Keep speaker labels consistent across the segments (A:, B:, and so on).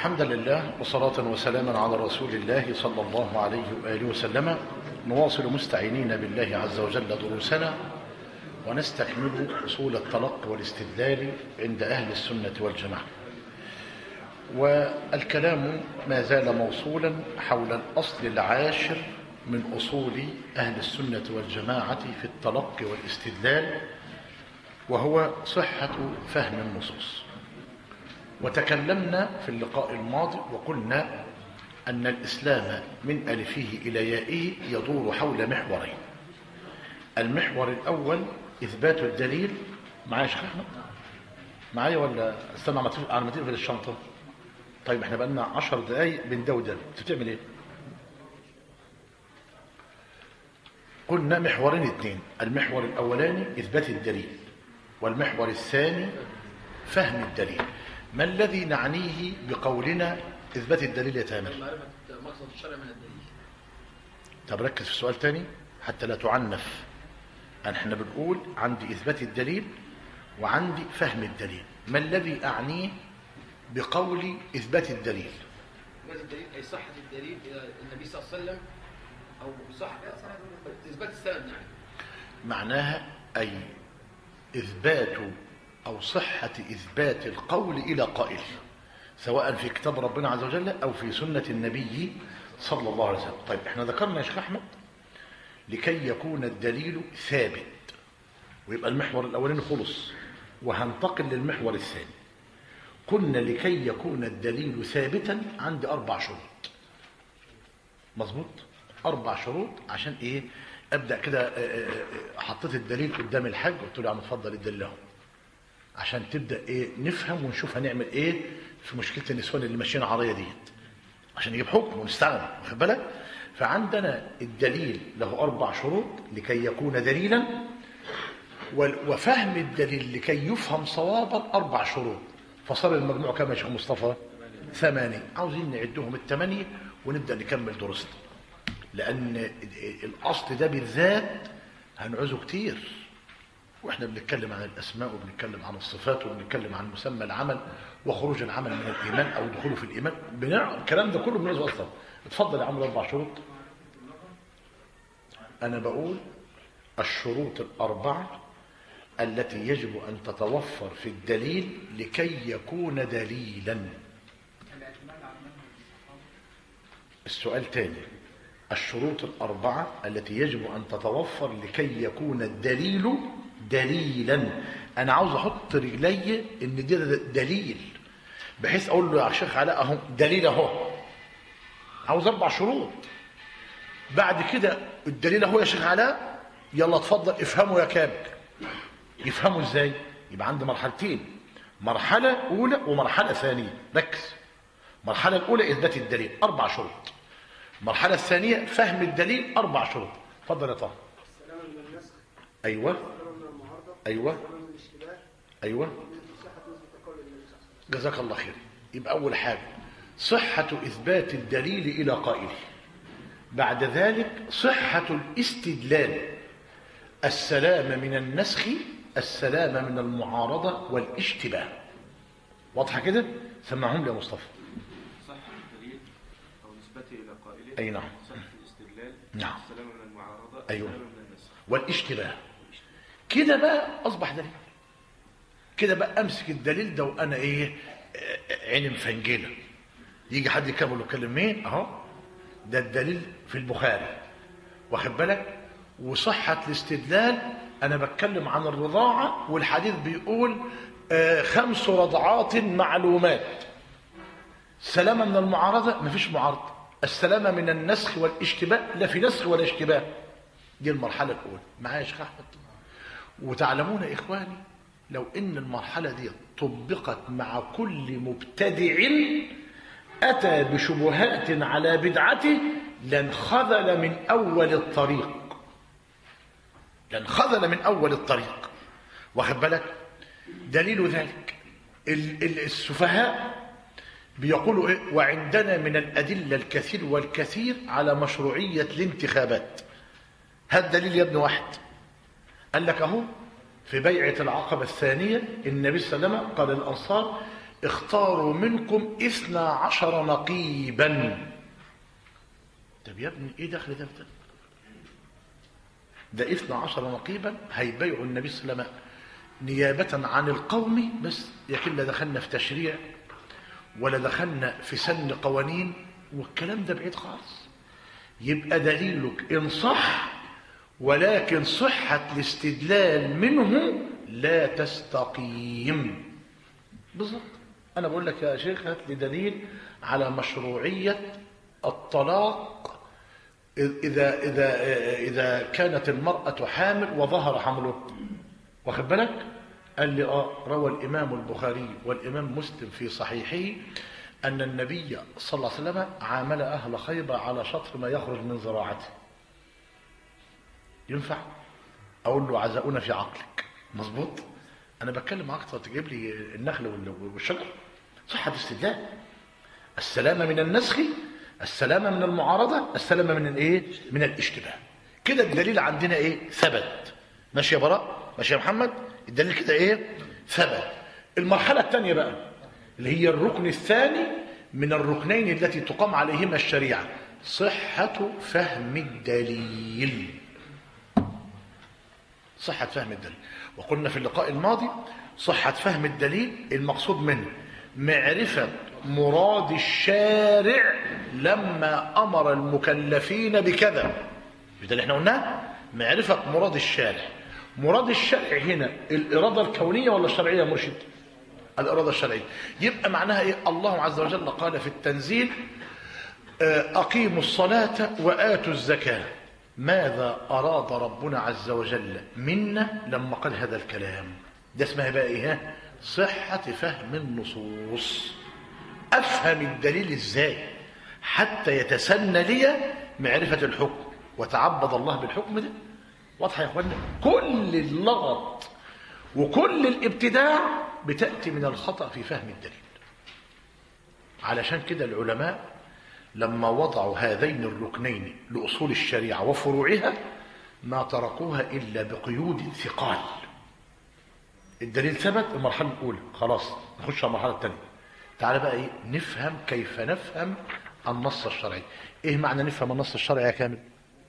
A: حمدا لله وصلاة وسلاما على رسول الله صلى الله عليه وآله وسلم نواصل مستعينين بالله عز وجل دروسنا ونستكمل أصول التلقي والاستدلال عند أهل السنة والجماعة والكلام ما زال موصولا حول الأصل العاشر من أصول أهل السنة والجماعة في التلقي والاستدلال وهو صحة فهم النصوص وتكلمنا في اللقاء الماضي وقلنا أن الإسلام من ألفه إلى يائه يدور حول محورين المحور الأول إثبات الدليل معايا يا شيخ أحمد معايا ولا استنى على ما تقفل الشنطة طيب احنا بقالنا عشر دقايق بندودل انت بتعمل ايه قلنا محورين اثنين المحور الأولاني إثبات الدليل والمحور الثاني فهم الدليل ما الذي نعنيه بقولنا إثبات الدليل يا تامر
B: معرفة مقصد الشرع من الدليل
A: طب ركز في السؤال تاني حتى لا تعنف أن احنا بنقول عندي إثبات الدليل وعندي فهم الدليل ما الذي أعنيه بقول إثبات الدليل
B: إثبات الدليل أي صحة الدليل إلى النبي صلى الله عليه وسلم أو صح إثبات السند يعني
A: معناها أي إثبات أو صحة إثبات القول إلى قائل سواء في كتاب ربنا عز وجل أو في سنة النبي صلى الله عليه وسلم طيب احنا ذكرنا يا شيخ أحمد لكي يكون الدليل ثابت ويبقى المحور الأولاني خلص وهنتقل للمحور الثاني قلنا لكي يكون الدليل ثابتا عندي أربع شروط مظبوط أربع شروط عشان إيه أبدأ كده آه، آه، آه، حطيت الدليل قدام الحاج قلت له يا عم اتفضل الدليل اهو عشان تبدأ إيه نفهم ونشوف هنعمل إيه في مشكلة النسوان اللي ماشيين عرية ديت عشان يجيب حكم ونستعمل واخد بالك فعندنا الدليل له أربع شروط لكي يكون دليلا وال- وفهم الدليل لكي يفهم صوابا أربع شروط فصار المجموع كما يا شيخ مصطفى ثمانية عاوزين نعدهم الثمانية ونبدأ نكمل دروسنا لأن الأصل ده بالذات هنعوزه كتير واحنا بنتكلم عن الاسماء وبنتكلم عن الصفات وبنتكلم عن مسمى العمل وخروج العمل من الايمان او دخوله في الايمان بنع... الكلام ده كله بنعوزه اصلا اتفضل يا عم الاربع شروط انا بقول الشروط الاربعه التي يجب ان تتوفر في الدليل لكي يكون دليلا السؤال تاني الشروط الأربعة التي يجب أن تتوفر لكي يكون الدليل دليلا أنا عاوز أحط رجلي إن دي دليل بحيث أقول له يا شيخ علاء أهو دليل أهو عاوز أربع شروط بعد كده الدليل أهو يا شيخ علاء يلا اتفضل افهموا يا كامل يفهموا إزاي يبقى عندي مرحلتين مرحلة أولى ومرحلة ثانية ركز المرحلة الأولى إثبات الدليل أربع شروط المرحلة الثانية فهم الدليل أربع شروط اتفضل يا طه
C: السلام من النسخ
A: أيوة
C: السلام من المعارضة
A: أيوة
C: السلام من الاشتباه
A: أيوة
C: صحة نسبة قول النبي صلى الله عليه وسلم
A: جزاك الله خير يبقى أول حاجة صحة إثبات الدليل إلى قائله بعد ذلك صحة الاستدلال السلام من النسخ السلام من المعارضة والاشتباه واضحة كده سمعهم لي يا مصطفى
D: صحة الدليل أو نسبته إلى قائله
A: أي نعم.
D: صحة الاستدلال
A: نعم.
D: السلام من المعارضة
A: أيوة.
D: السلام من النسخ
A: والاشتباه كده بقى أصبح دليل كده بقى أمسك الدليل ده وأنا إيه آه، عيني مفنجلة يجي حد يكمل ويتكلم مين أهو ده الدليل في البخاري واخد بالك وصحة الاستدلال أنا بتكلم عن الرضاعة والحديث بيقول آه، خمس رضعات معلومات سلامة من المعارضة مفيش معارضة السلامة من النسخ والاشتباه لا في نسخ ولا اشتباه دي المرحلة الأولى معايا يا شيخ أحمد وتعلمون يا إخواني لو إن المرحلة دي طبقت مع كل مبتدع أتى بشبهات على بدعته لانخذل من أول الطريق لانخذل من أول الطريق واخد بالك دليل ذلك ال- ال- السفهاء بيقولوا إيه وعندنا من الأدلة الكثير والكثير على مشروعية الانتخابات هذا دليل يا ابن واحد قال لك اهو في بيعة العقبة الثانية النبي صلى الله عليه وسلم قال الأنصار اختاروا منكم اثنا عشر نقيبا طب يا ابني ايه دخل ده في ده ده اثنا عشر نقيبا هيبيعوا النبي صلى الله عليه وسلم نيابة عن القوم بس يكن لا دخلنا في تشريع ولا دخلنا في سن قوانين والكلام ده بعيد خالص يبقى دليلك إن صح ولكن صحة الاستدلال منه لا تستقيم بالظبط أنا بقول لك يا شيخ هات لي دليل على مشروعية الطلاق إذا إذا إذا كانت المرأة حامل وظهر حمله واخد بالك؟ قال لي اه روى الإمام البخاري والإمام مسلم في صحيحه أن النبي صلى الله عليه وسلم عامل أهل خيبر على شطر ما يخرج من زراعته ينفع أقول له عزاؤنا في عقلك مظبوط أنا بتكلم معاك تجيب لي النخل والشجر صحة استدلال السلامة من النسخ السلامة من المعارضة السلامة من الايه من الاشتباه كده الدليل عندنا ايه ثبت ماشي يا براء ماشي يا محمد الدليل كده ايه ثبت المرحلة الثانية بقى اللي هي الركن الثاني من الركنين التي تقام عليهما الشريعة صحة فهم الدليل صحة فهم الدليل وقلنا في اللقاء الماضي صحة فهم الدليل المقصود منه معرفة مراد الشارع لما أمر المكلفين بكذا ده اللي احنا قلناه معرفة مراد الشارع مراد الشرع هنا الإرادة الكونية ولا الشرعية يا مرشد الإرادة الشرعية يبقى معناها إيه الله عز وجل قال في التنزيل أقيموا الصلاة وآتوا الزكاة ماذا أراد ربنا عز وجل منا لما قال هذا الكلام ده اسمها بقى إيه صحة فهم النصوص أفهم الدليل إزاي حتى يتسنى لي معرفة الحكم وتعبد الله بالحكم ده واضحة يا إخوانا كل اللغط وكل الابتداع بتأتي من الخطأ في فهم الدليل علشان كده العلماء لما وضعوا هذين الركنين لأصول الشريعة وفروعها ما تركوها إلا بقيود ثقال الدليل ثبت المرحلة الأولى خلاص نخش على المرحلة الثانية تعالى بقى إيه نفهم كيف نفهم النص الشرعي إيه معنى نفهم النص الشرعي يا كامل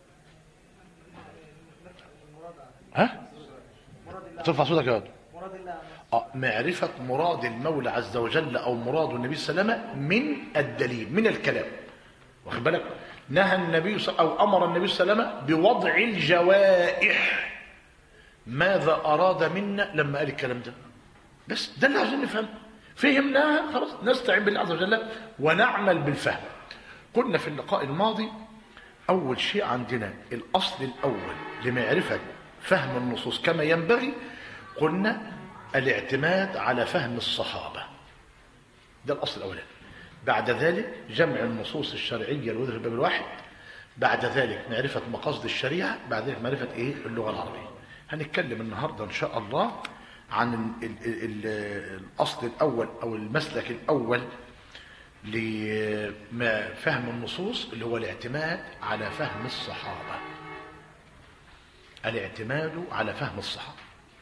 A: ها ترفع صوتك يا ولد آه معرفة مراد المولى عز وجل أو مراد النبي صلى الله عليه وسلم من الدليل من الكلام واخد بالك نهى النبي صلى أو أمر النبي صلى الله عليه وسلم بوضع الجوائح ماذا أراد منا لما قال الكلام ده بس ده اللي عايزين نفهم فهمناها خلاص نستعين بالله عز وجل ونعمل بالفهم قلنا في اللقاء الماضي أول شيء عندنا الأصل الأول لمعرفة فهم النصوص كما ينبغي قلنا الاعتماد على فهم الصحابة ده الأصل الأولاني بعد ذلك جمع النصوص الشرعية الوردة في الباب الواحد بعد ذلك معرفة مقاصد الشريعة بعد ذلك معرفة إيه اللغة العربية هنتكلم النهاردة إن شاء الله عن ال ال ال الأصل الأول أو المسلك الأول لفهم النصوص اللي هو الاعتماد على فهم الصحابة الاعتماد على فهم الصحابة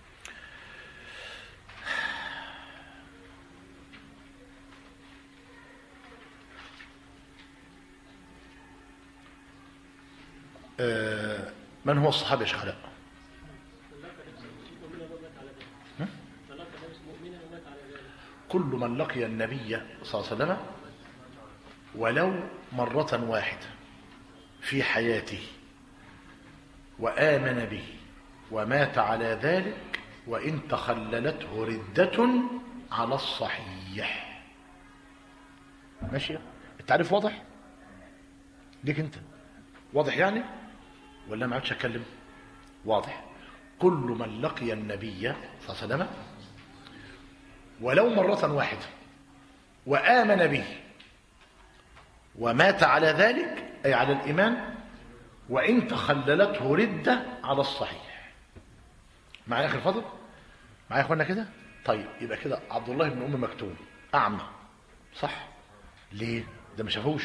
A: من هو الصحابي يا شيخ علاء؟ كل من لقي النبي صلى الله عليه وسلم ولو مرة واحدة في حياته وآمن به ومات على ذلك وإن تخللته ردة على الصحيح ماشي التعريف واضح ليك انت واضح يعني ولا ما عادش اتكلم واضح كل من لقي النبي صلى الله عليه وسلم ولو مرة واحدة وآمن به ومات على ذلك أي على الإيمان وإن تخللته ردة على الصحيح معايا آخر فضل معايا أخوانا كده طيب يبقى كده عبد الله بن أم مكتوم أعمى صح ليه ده ما شافوش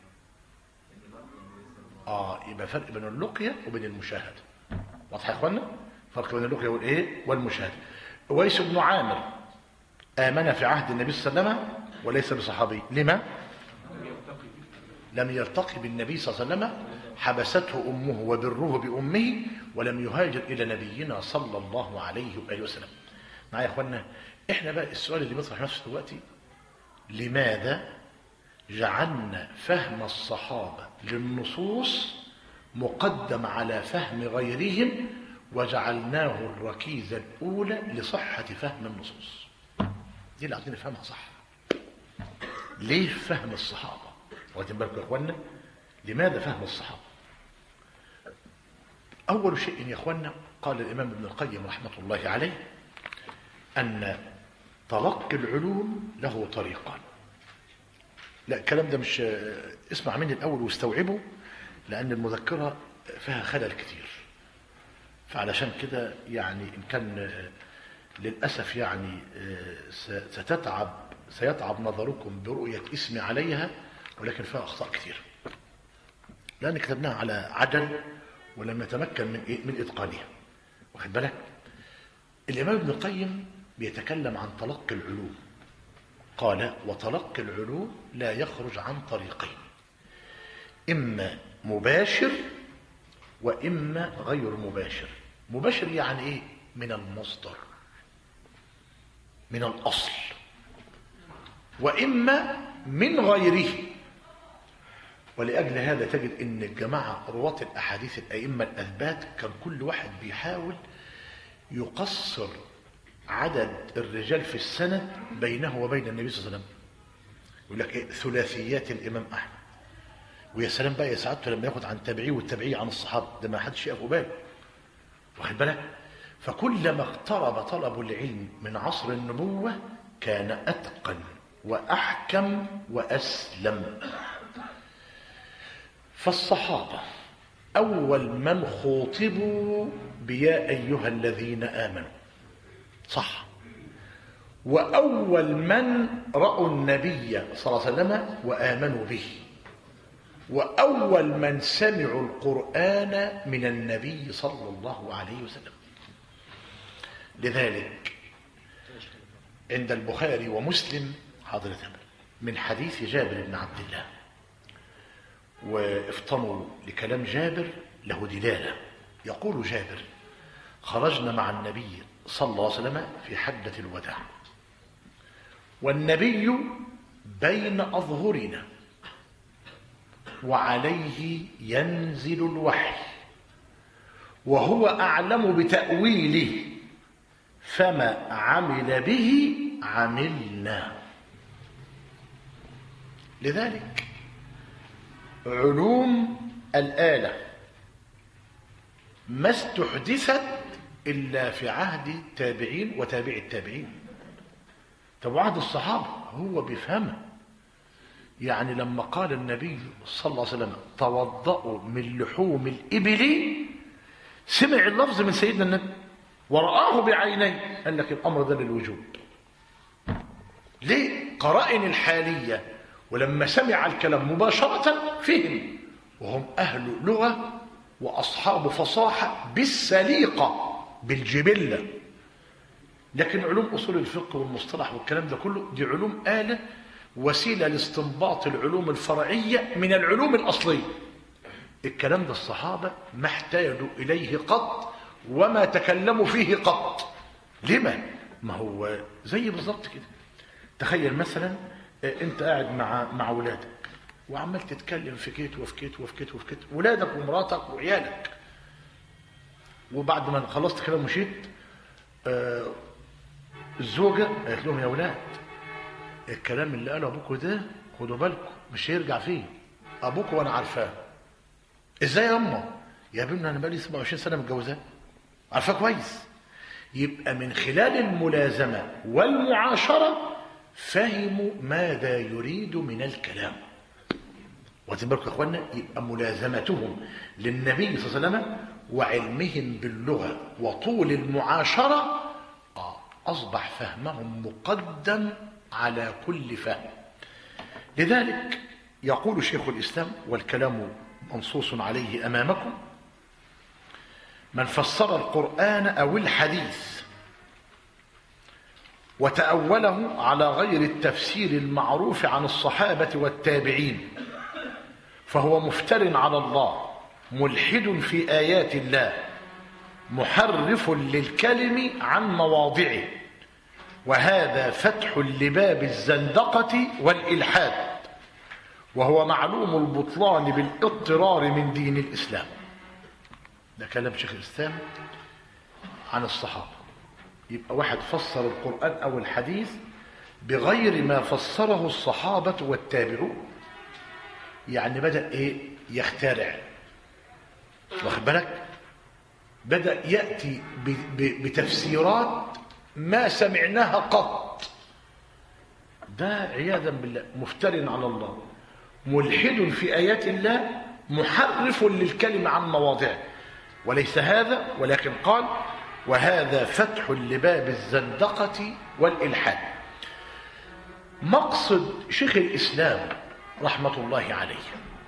A: اه يبقى فرق بين اللقية وبين المشاهدة واضح يا اخوانا فرق بين اللقية والايه والمشاهدة اويس بن عامر آمن في عهد النبي صلى الله عليه وسلم وليس بصحابي لما؟ لم يلتقي بالنبي صلى الله عليه وسلم حبسته أمه وبره بأمه ولم يهاجر إلى نبينا صلى الله عليه وآله وسلم معايا يا أخوانا إحنا بقى السؤال اللي بيطرح نفسه دلوقتي لماذا جعلنا فهم الصحابة للنصوص مقدم على فهم غيرهم وجعلناه الركيزة الأولى لصحة فهم النصوص دي اللي عايزين نفهمها صح ليه فهم الصحابة واخدين بالكم يا اخوانا لماذا فهم الصحابة أول شيء يا اخوانا قال الإمام ابن القيم رحمة الله عليه أن تلقي العلوم له طريقان لا الكلام ده مش اسمع مني الأول واستوعبه لأن المذكرة فيها خلل كتير فعلشان كده يعني إن كان للأسف يعني ستتعب سيتعب نظركم برؤية اسمي عليها ولكن فيها أخطاء كثير لأن كتبناها على عجل ولم يتمكن من إيه؟ من إتقانها واخد بالك الإمام ابن القيم بيتكلم عن تلقي العلوم قال وتلقي العلوم لا يخرج عن طريقين إما مباشر وإما غير مباشر مباشر يعني إيه من المصدر من الأصل وإما من غيره ولأجل هذا تجد أن الجماعة رواة الأحاديث الأئمة الأثبات كان كل واحد بيحاول يقصر عدد الرجال في السند بينه وبين النبي صلى الله عليه وسلم يقول لك إيه ثلاثيات الإمام أحمد ويا سلام بقى يا سعادته لما ياخد عن تابعيه والتابعيه عن الصحابة ده ما حدش يقف باله واخد بالك فكلما اقترب طلب العلم من عصر النبوة كان أتقن وأحكم وأسلم فالصحابة أول من خوطبوا بيا أيها الذين آمنوا صح وأول من رأوا النبي صلى الله عليه وسلم وآمنوا به وأول من سمعوا القرآن من النبي صلى الله عليه وسلم لذلك عند البخاري ومسلم حاضرة من حديث جابر بن عبد الله وافطنوا لكلام جابر له دلالة يقول جابر خرجنا مع النبي صلى الله عليه وسلم في حجة الوداع والنبي بين أظهرنا وعليه ينزل الوحي وهو أعلم بتأويله فما عمل به عملنا لذلك علوم الآلة ما استحدثت إلا في عهد التابعين وتابع التابعين طب عهد الصحابة هو بيفهمها يعني لما قال النبي صلى الله عليه وسلم توضأوا من لحوم الإبل سمع اللفظ من سيدنا النبي ورآه بعينيه قال لك الأمر ده للوجوب ليه قرائن الحالية ولما سمع الكلام مباشرة فهم وهم أهل لغة وأصحاب فصاحة بالسليقة بالجبلة لكن علوم أصول الفقه والمصطلح والكلام ده كله دي علوم آلة وسيلة لاستنباط العلوم الفرعية من العلوم الأصلية الكلام ده الصحابة ما احتاجوا إليه قط وما تكلموا فيه قط لما؟ ما هو زي بالظبط كده تخيل مثلا انت قاعد مع مع ولادك وعمال تتكلم في كيت وفي كيت وفي كيت وفي كيت ولادك ومراتك وعيالك وبعد ما خلصت كلام مشيت آه الزوجة قالت لهم يا ولاد الكلام اللي قاله ابوكوا ده خدوا بالكم مش هيرجع فيه ابوكوا وانا عارفاه ازاي يا اما يا ابني انا بقالي 27 سنه متجوزاه عارفاه كويس يبقى من خلال الملازمه والمعاشره فهموا ماذا يريد من الكلام واخدين بالكم يا اخوانا يبقى ملازمتهم للنبي صلى الله عليه وسلم وعلمهم باللغه وطول المعاشره اصبح فهمهم مقدم على كل فهم لذلك يقول شيخ الاسلام والكلام منصوص عليه امامكم من فسر القران او الحديث وتأوله على غير التفسير المعروف عن الصحابة والتابعين فهو مفتر على الله ملحد في آيات الله محرف للكلم عن مواضعه وهذا فتح لباب الزندقة والإلحاد وهو معلوم البطلان بالاضطرار من دين الإسلام ده كلام شيخ الإسلام عن الصحابة يبقى واحد فسر القرآن أو الحديث بغير ما فسره الصحابة والتابعون يعني بدأ إيه يخترع واخد بالك بدأ يأتي ب- ب- بتفسيرات ما سمعناها قط ده عياذا بالله مفتر على الله ملحد في آيات الله محرف للكلمة عن مواضعه وليس هذا ولكن قال وهذا فتح لباب الزندقة والإلحاد مقصد شيخ الإسلام رحمة الله عليه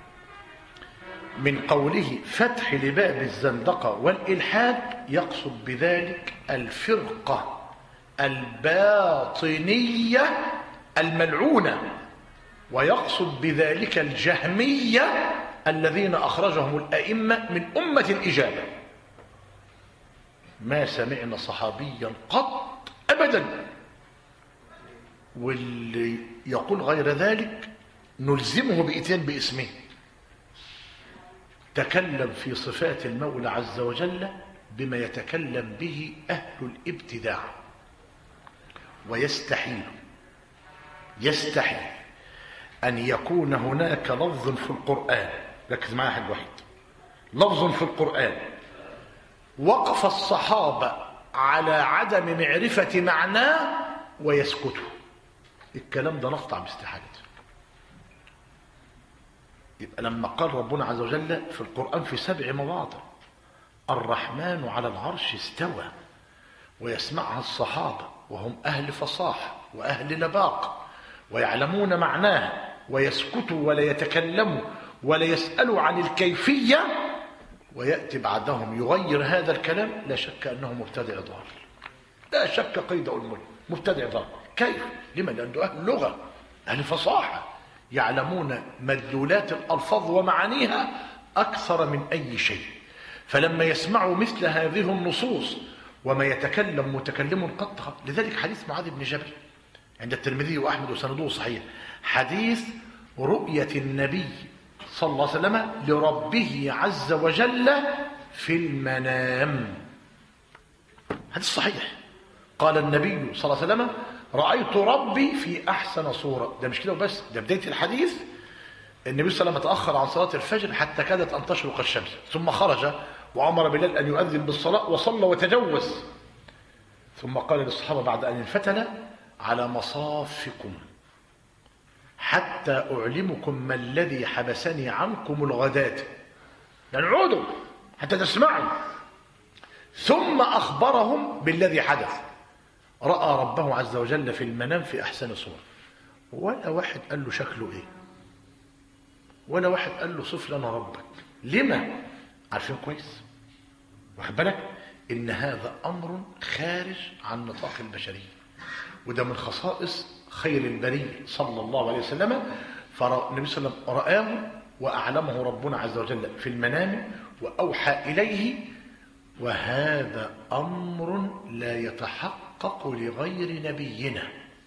A: من قوله فتح لباب الزندقة والإلحاد يقصد بذلك الفرقة الباطنية الملعونة ويقصد بذلك الجهمية الذين أخرجهم الأئمة من أمة الإجابة ما سمعنا صحابيا قط أبدا واللي يقول غير ذلك نلزمه بإتيان باسمه تكلم في صفات المولى عز وجل بما يتكلم به أهل الابتداع ويستحيل يستحيل أن يكون هناك لفظ في القرآن ركز معايا حاجة واحد لفظ في القرآن وقف الصحابة على عدم معرفة معناه ويسكتوا الكلام ده نقطع باستحالته يبقى لما قال ربنا عز وجل في القرآن في سبع مواضع الرحمن على العرش استوى ويسمعها الصحابة وهم أهل فصاحة وأهل لباق ويعلمون معناها ويسكتوا ولا يتكلموا ولا يسألوا عن الكيفية ويأتي بعدهم يغير هذا الكلام لا شك أنه مبتدع ضال لا شك قيد الملك مبتدع ضال كيف؟ لما؟ لأنه أهل لغة أهل فصاحة يعلمون مدلولات الألفاظ ومعانيها أكثر من أي شيء فلما يسمعوا مثل هذه النصوص وما يتكلم متكلم قد خ- لذلك حديث معاذ بن جبل عند الترمذي وأحمد وسنده صحيح حديث رؤية النبي صلى الله عليه وسلم لربه عز وجل في المنام حديث صحيح قال النبي صلى الله عليه وسلم رأيت ربي في أحسن صورة ده مش كده وبس ده بداية الحديث النبي صلى الله عليه وسلم تأخر عن صلاة الفجر حتى كادت أن تشرق الشمس ثم خرج وأمر بلال أن يؤذن بالصلاة وصلى وتجوز ثم قال للصحابة بعد أن انفتن على مصافكم حتى أعلمكم ما الذي حبسني عنكم الغداة يعني عودوا حتى تسمعوا ثم أخبرهم بالذي حدث رأى ربه عز وجل في المنام في أحسن صورة ولا واحد قال له شكله إيه ولا واحد قال له صف لنا ربك لما عارفين كويس واخد بالك إن هذا أمر خارج عن نطاق البشرية وده من خصائص خير البرية صلى الله عليه وسلم فالنبي صلى الله عليه وسلم رآه وأعلمه ربنا عز وجل في المنام وأوحى إليه وهذا أمر لا يتحقق لغير نبينا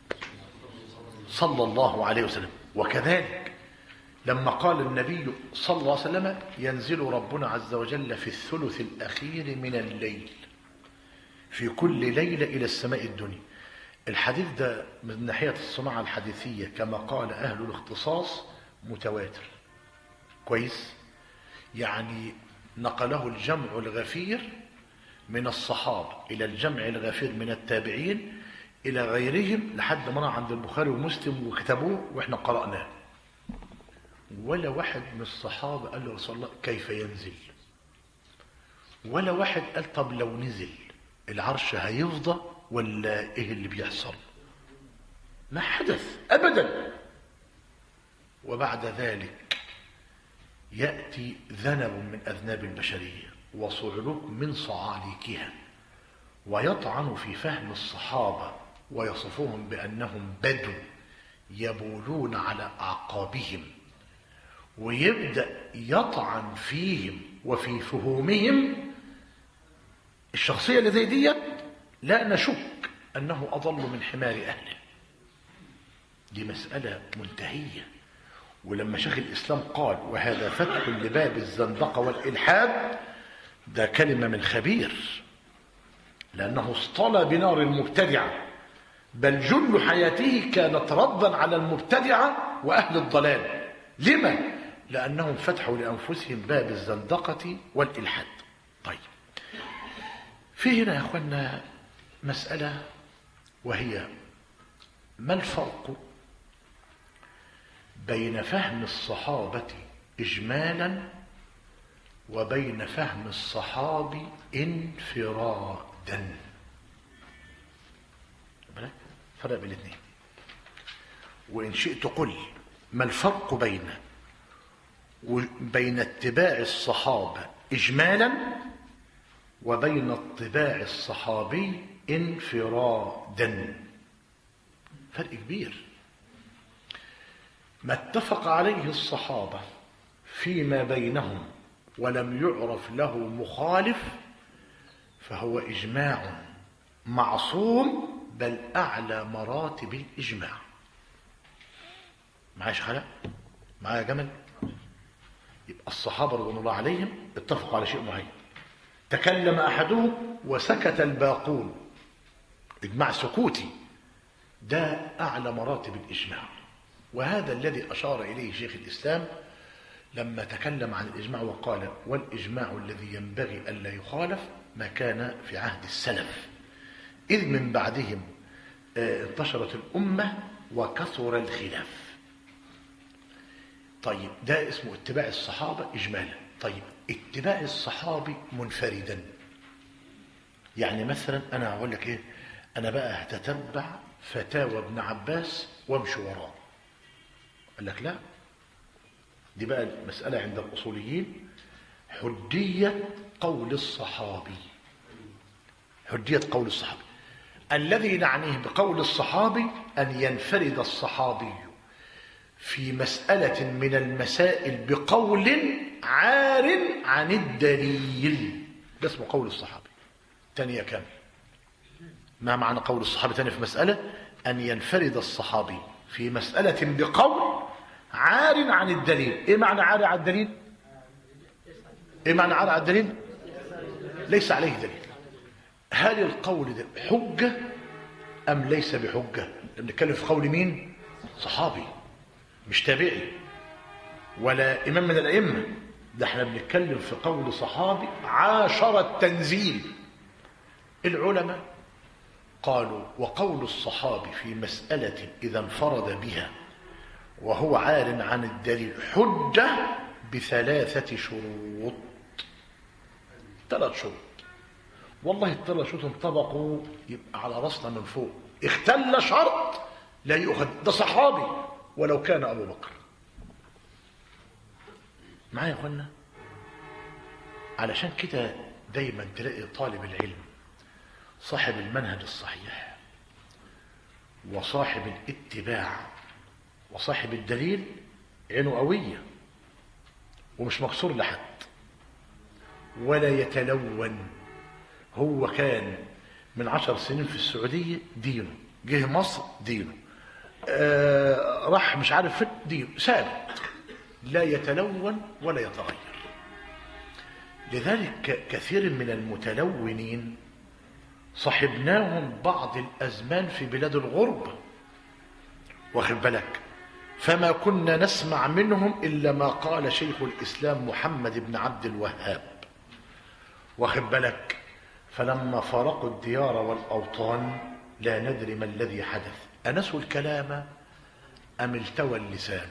A: صلى الله عليه وسلم وكذلك لما قال النبي صلى الله عليه وسلم ينزل ربنا عز وجل في الثلث الأخير من الليل في كل ليلة إلى السماء الدنيا الحديث ده من ناحية الصناعة الحديثية كما قال أهل الاختصاص متواتر كويس يعني نقله الجمع الغفير من الصحابة إلى الجمع الغفير من التابعين إلى غيرهم لحد ما راح عند البخاري ومسلم وكتبوه وإحنا قرأناه ولا واحد من الصحابة قال له رسول الله كيف ينزل ولا واحد قال طب لو نزل العرش هيفضى ولا ايه اللي بيحصل ما حدث ابدا وبعد ذلك ياتي ذنب من اذناب البشريه وصعلوك من صعاليكها ويطعن في فهم الصحابه ويصفهم بأنهم بدو يبولون على أعقابهم ويبدأ يطعن فيهم وفي فهومهم الشخصية اللي زي دي لا نشك أنه أضل من حمار أهله دي مسألة منتهية ولما شيخ الإسلام قال وهذا فتح لباب الزندقة والإلحاد ده كلمة من خبير لأنه اصطلى بنار المبتدعة بل جل حياته كانت ردا على المبتدعة وأهل الضلال لما؟ لأنهم فتحوا لأنفسهم باب الزندقة والإلحاد طيب في هنا يا أخوانا مسألة وهي ما الفرق بين فهم الصحابة إجمالا وبين فهم الصحابي انفرادا بالك؟ فرق بين الاثنين وإن شئت قل ما الفرق بين بين اتباع الصحابة إجمالا وبين اتباع الصحابي انفرادا فرق كبير ما اتفق عليه الصحابة فيما بينهم ولم يعرف له مخالف فهو إجماع معصوم بل أعلى مراتب الإجماع معايا خلق معايا جمل يبقى الصحابة رضوان الله عليهم اتفقوا على شيء معين تكلم أحدهم وسكت الباقون إجماع سكوتي ده أعلى مراتب الإجماع وهذا الذي أشار إليه شيخ الإسلام لما تكلم عن الإجماع وقال والإجماع الذي ينبغي ألا يخالف ما كان في عهد السلف إذ من بعدهم انتشرت الأمة وكثر الخلاف طيب ده اسمه اتباع الصحابة إجمالا طيب اتباع الصحابي منفردا يعني مثلا أنا هقول لك إيه أنا بقى هتتبع فتاوى ابن عباس وامشي وراه قال لك لا دي بقى المسألة عند الأصوليين حجية قول الصحابي حجية قول الصحابي الذي نعنيه بقول الصحابي أن ينفرد الصحابي في مسألة من المسائل بقول عار عن الدليل ده اسمه قول الصحابي تانية كامل ما معنى قول الصحابي تاني في مسألة أن ينفرد الصحابي في مسألة بقول عار عن الدليل ايه معنى عار عن الدليل ايه معنى عار عن الدليل ليس عليه دليل هل القول ده حجة ام ليس بحجة بنتكلم في قول مين صحابي مش تابعي ولا امام من الائمه ده احنا بنتكلم في قول صحابي عاشر التنزيل العلماء قالوا وقول الصحابي في مسألة إذا انفرد بها وهو عار عن الدليل حجة بثلاثة شروط ثلاث شروط والله الثلاث شروط انطبقوا يبقى على راسنا من فوق اختل شرط لا يؤخذ ده صحابي ولو كان أبو بكر معايا يا اخوانا علشان كده دايما تلاقي طالب العلم صاحب المنهج الصحيح وصاحب الاتباع وصاحب الدليل عينه قوية ومش مكسور لحد ولا يتلون هو كان من عشر سنين في السعودية دينه جه مصر دينه آه راح مش عارف فين دينه ثابت لا يتلون ولا يتغير لذلك كثير من المتلونين صحبناهم بعض الأزمان في بلاد الغربة واخد بالك فما كنا نسمع منهم إلا ما قال شيخ الإسلام محمد بن عبد الوهاب واخد بالك فلما فارقوا الديار والأوطان لا ندري ما الذي حدث أنسوا الكلام أم التوى اللسان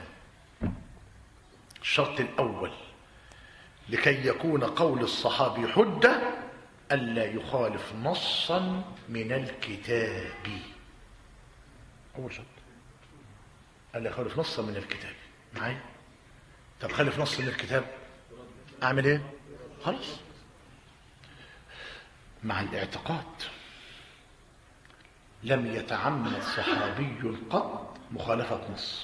A: الشرط الأول لكي يكون قول الصحابي حجة ألا يخالف نصا من الكتاب أول شرط ألا يخالف نصا من الكتاب معايا طب خالف نص من الكتاب أعمل إيه خلاص مع الاعتقاد لم يتعمد صحابي قط مخالفة نص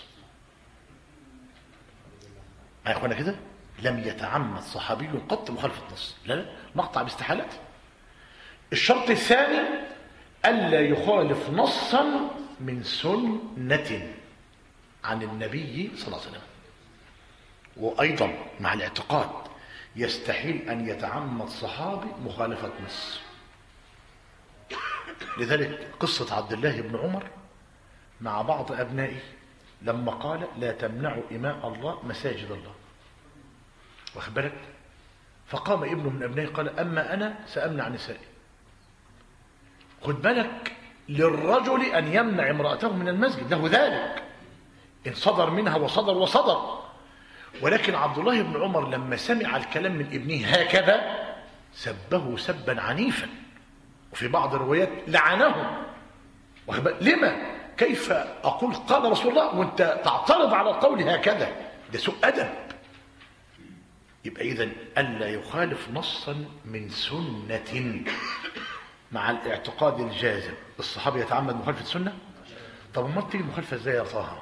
A: يا اخوانا كده لم يتعمد صحابي قط مخالفة نص لا لا مقطع باستحالته الشرط الثاني ألا يخالف نصا من سنة عن النبي صلى الله عليه وسلم وأيضا مع الاعتقاد يستحيل أن يتعمد صحابي مخالفة نص لذلك قصة عبد الله بن عمر مع بعض أبنائه لما قال لا تمنعوا إماء الله مساجد الله واخد بالك فقام ابن من أبنائه قال أما أنا سأمنع نسائي خد بالك للرجل أن يمنع امرأته من المسجد له ذلك إن صدر منها وصدر وصدر ولكن عبد الله بن عمر لما سمع الكلام من ابنه هكذا سبه سبا عنيفا وفي بعض الروايات لعنه واخد بالك؟ لما كيف أقول قال رسول الله وانت تعترض على القول هكذا ده سوء أدب يبقى إذا ألا يخالف نصا من سنة مع الاعتقاد الجازم الصحابي يتعمد مخالفة السنة طب امال تيجي المخالفة ازاي يا طه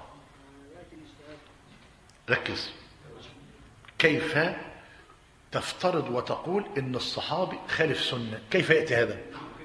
A: ركز كيف تفترض وتقول ان الصحابي خالف سنة كيف يأتي هذا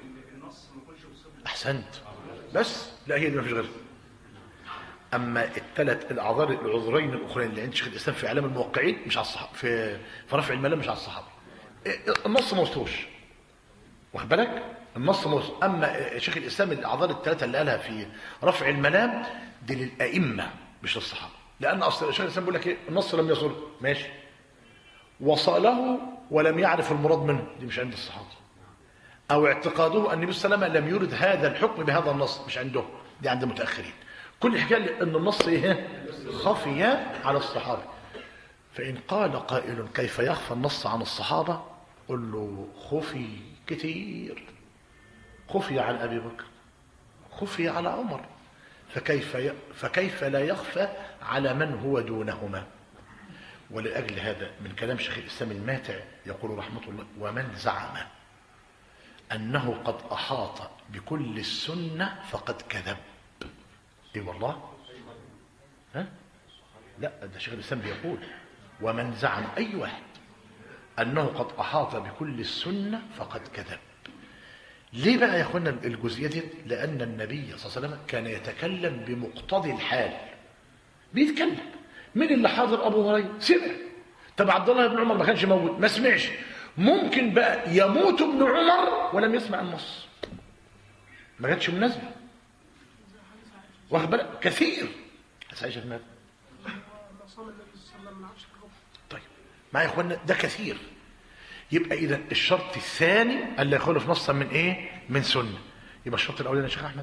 A: احسنت بس لا هي دي ما فيش غيرها اما الثلاث الاعذار العذرين الاخرين اللي عند شيخ الاسلام في اعلام الموقعين مش على الصحابه في في رفع الملام مش على الصحابه النص ما وصلوش واخد بالك النص ما وصل اما شيخ الاسلام الاعذار الثلاثه اللي قالها في رفع الملام دي للائمه مش للصحابه لان اصل شيخ الاسلام بيقول لك ايه النص لم يصل ماشي وصله ولم يعرف المراد منه دي مش عند الصحابه او اعتقاده ان النبي صلى الله عليه وسلم لم يرد هذا الحكم بهذا النص مش عنده دي عند المتاخرين كل الحكايه ان النص ايه خفي على الصحابه فان قال قائل كيف يخفى النص عن الصحابه قل له خفي كتير خفي عن ابي بكر خفي على عمر فكيف ي... فكيف لا يخفى على من هو دونهما ولأجل هذا من كلام شيخ الإسلام الماتع يقول رحمة الله ومن زعم أنه قد أحاط بكل السنة فقد كذب إيه والله ها؟ لا ده شيخ الإسلام بيقول ومن زعم أي واحد أنه قد أحاط بكل السنة فقد كذب ليه بقى يا أخوانا الجزئية دي لأن النبي صلى الله عليه وسلم كان يتكلم بمقتضي الحال بيتكلم مين اللي حاضر أبو هريرة سمع طب عبد الله بن عمر ما كانش موجود ما سمعش ممكن بقى يموت ابن عمر ولم يسمع النص ما كانتش مناسبة واخد بالك كثير هتعيش ماذا
C: صام النبي صلى الله عليه وسلم ما عادش الربع
A: طيب معايا يا اخوانا ده كثير يبقى اذا الشرط الثاني الا يخالف نصا من ايه من سنه يبقى الشرط الاولاني يا شيخ احمد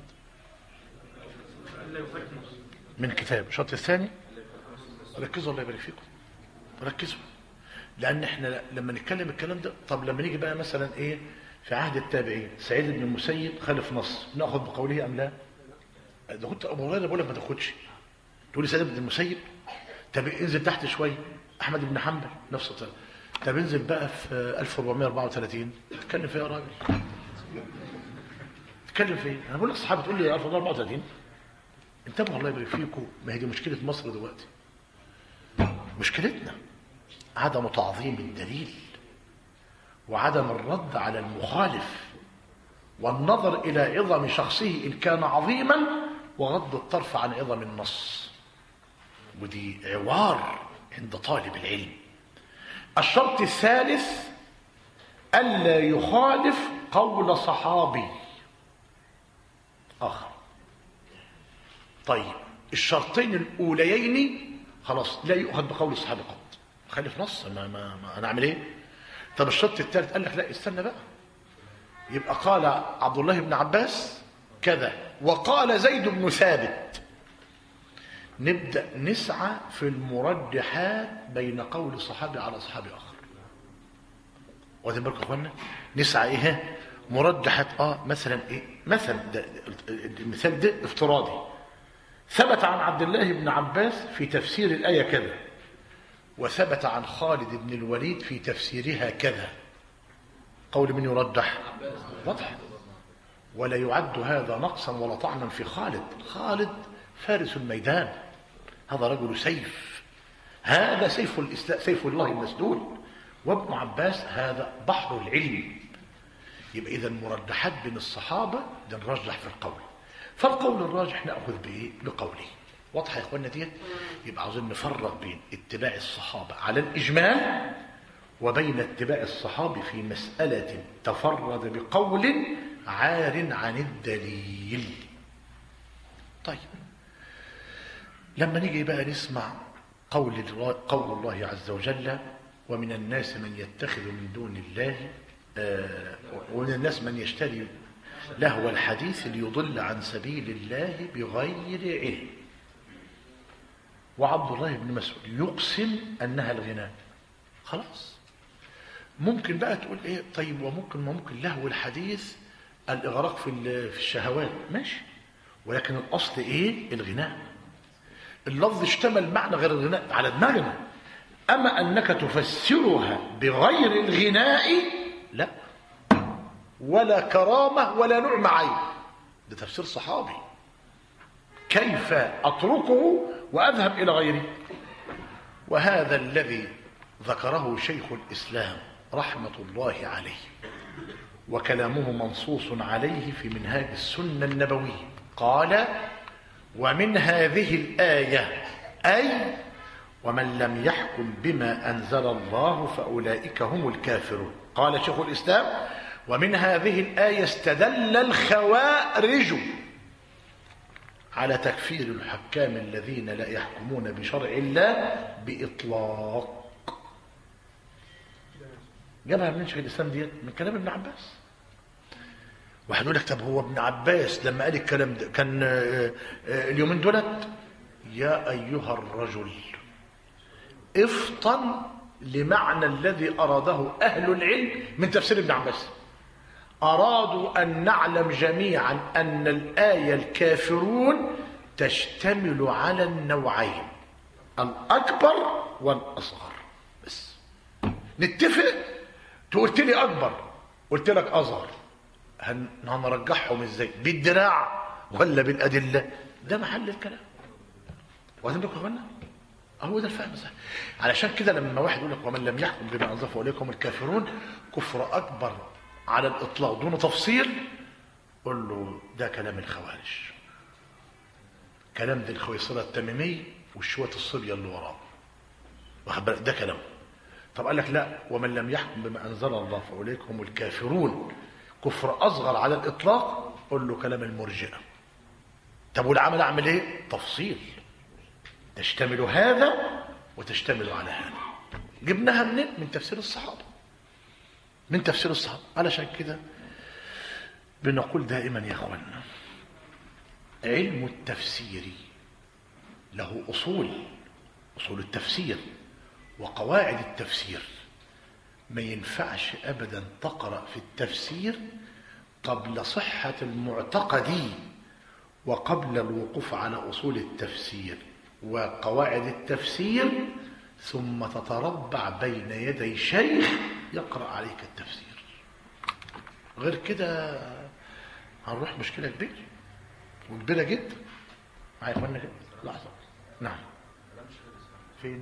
A: من كتاب الشرط الثاني ركزوا الله يبارك فيكم ركزوا لان احنا لما نتكلم الكلام ده طب لما نيجي بقى مثلا ايه في عهد التابعين سعيد بن المسيب خالف نص ناخذ بقوله ام لا ده كنت ابو هريره بقول لك ما تاخدش تقول لي سعيد بن المسيب طب انزل تحت شويه احمد بن حنبل نفس الطريقه طب انزل بقى في 1434 تتكلم فيها يا راجل تتكلم في ايه؟ انا بقول لك الصحابه تقول لي 1434 انتبهوا الله يبارك فيكم ما هي دي مشكله مصر دلوقتي مشكلتنا عدم تعظيم الدليل وعدم الرد على المخالف والنظر إلى عظم شخصه إن كان عظيما وغض الطرف عن عظم النص ودي عوار عند طالب العلم الشرط الثالث ألا يخالف قول صحابي آخر طيب الشرطين الأوليين خلاص لا يؤخذ بقول الصحابي قط خالف نص ما, ما, ما أنا أعمل إيه طب الشرط الثالث قال لك لا استنى بقى يبقى قال عبد الله بن عباس كذا وقال زيد بن ثابت نبدأ نسعى في المرجحات بين قول صحابي على صحابي آخر واخدين بالكم يا اخوانا نسعى ايه مرجحات اه مثلا ايه مثلا ده المثال ده افتراضي ثبت عن عبد الله بن عباس في تفسير الآية كذا وثبت عن خالد بن الوليد في تفسيرها كذا قول من يرجح واضح ولا يعد هذا نقصا ولا طعنا في خالد خالد فارس الميدان هذا رجل سيف هذا سيف الإسلام سيف الله المسدول وابن عباس هذا بحر العلم يبقى إذا مرجحات بين الصحابة ده نرجح في القول فالقول الراجح نأخذ بإيه؟ بقوله واضحة يا إخواننا ديت يبقى عاوزين نفرق بين اتباع الصحابة على الإجمال وبين اتباع الصحابة في مسألة تفرد بقول عار عن الدليل طيب لما نيجي بقى نسمع قول الر- قول الله عز وجل ومن الناس من يتخذ من دون الله آه، ومن الناس من يشتري لهو الحديث ليضل عن سبيل الله بغير علم وعبد الله بن مسعود يقسم انها الغناء خلاص ممكن بقى تقول ايه طيب وممكن ما ممكن لهو الحديث الاغراق في ال- في الشهوات ماشي ولكن الاصل ايه الغناء اللفظ اشتمل معنى غير الغناء على دماغنا اما انك تفسرها بغير الغناء لا ولا كرامه ولا نعم عين ده تفسير صحابي كيف اتركه واذهب الى غيره وهذا الذي ذكره شيخ الاسلام رحمه الله عليه وكلامه منصوص عليه في منهاج السنه النبويه قال ومن هذه الايه اي ومن لم يحكم بما انزل الله فاولئك هم الكافرون قال شيخ الاسلام ومن هذه الايه استدل الخوارج على تكفير الحكام الذين لا يحكمون بشرع الله باطلاق جابها من شيخ الاسلام ديت من كلام ابن عباس واحد يقول لك طب هو ابن عباس لما قال الكلام ده كان آه، آه، اليومين دولت يا ايها الرجل افطن لمعنى الذي اراده اهل العلم من تفسير ابن عباس ارادوا ان نعلم جميعا ان الايه الكافرون تشتمل على النوعين الاكبر والاصغر بس نتفق تقولت لي اكبر قلت لك اصغر هن- هنرجحهم ازاي بالدراع ولا بالادله ده محل الكلام واخدين بالكم يا اخوانا هو ده الفهم صح علشان كده لما واحد يقول لك ومن لم يحكم بما انزل فاولئك هم الكافرون كفر اكبر على الاطلاق دون تفصيل قل له ده كلام الخوارج كلام ذي الخويصره التميمي والشويه الصبيه اللي وراه واخد بالك ده كلام طب قال لك لا ومن لم يحكم بما انزل الله فاولئك هم الكافرون كفر اصغر على الاطلاق قل له كلام المرجئه طب والعمل اعمل ايه تفصيل تشتمل هذا وتشتمل على هذا جبناها منين من تفسير الصحابه من تفسير الصحابه علشان كده بنقول دائما يا اخوانا علم التفسير له اصول اصول التفسير وقواعد التفسير ما ينفعش ابدا تقرا في التفسير قبل صحه المعتقد وقبل الوقوف على اصول التفسير وقواعد التفسير ثم تتربع بين يدي شيخ يقرا عليك التفسير غير كده هنروح مشكله كبيره وكبيره جدا معايا يا اخوانا كده لحظه نعم فين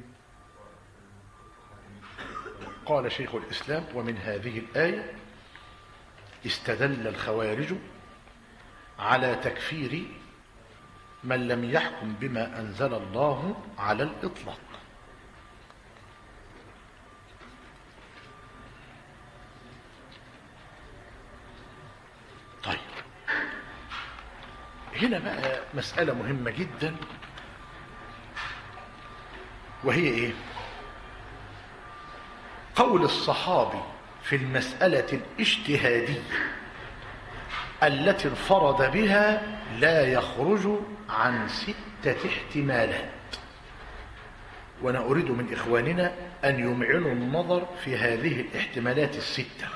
A: قال شيخ الإسلام ومن هذه الآية استدل الخوارج على تكفير من لم يحكم بما أنزل الله على الإطلاق طيب هنا بقى مسألة مهمة جدا وهي ايه قول الصحابي في المسألة الاجتهادية التي انفرد بها لا يخرج عن ستة احتمالات وأنا أريد من إخواننا أن يمعنوا النظر في هذه الاحتمالات الستة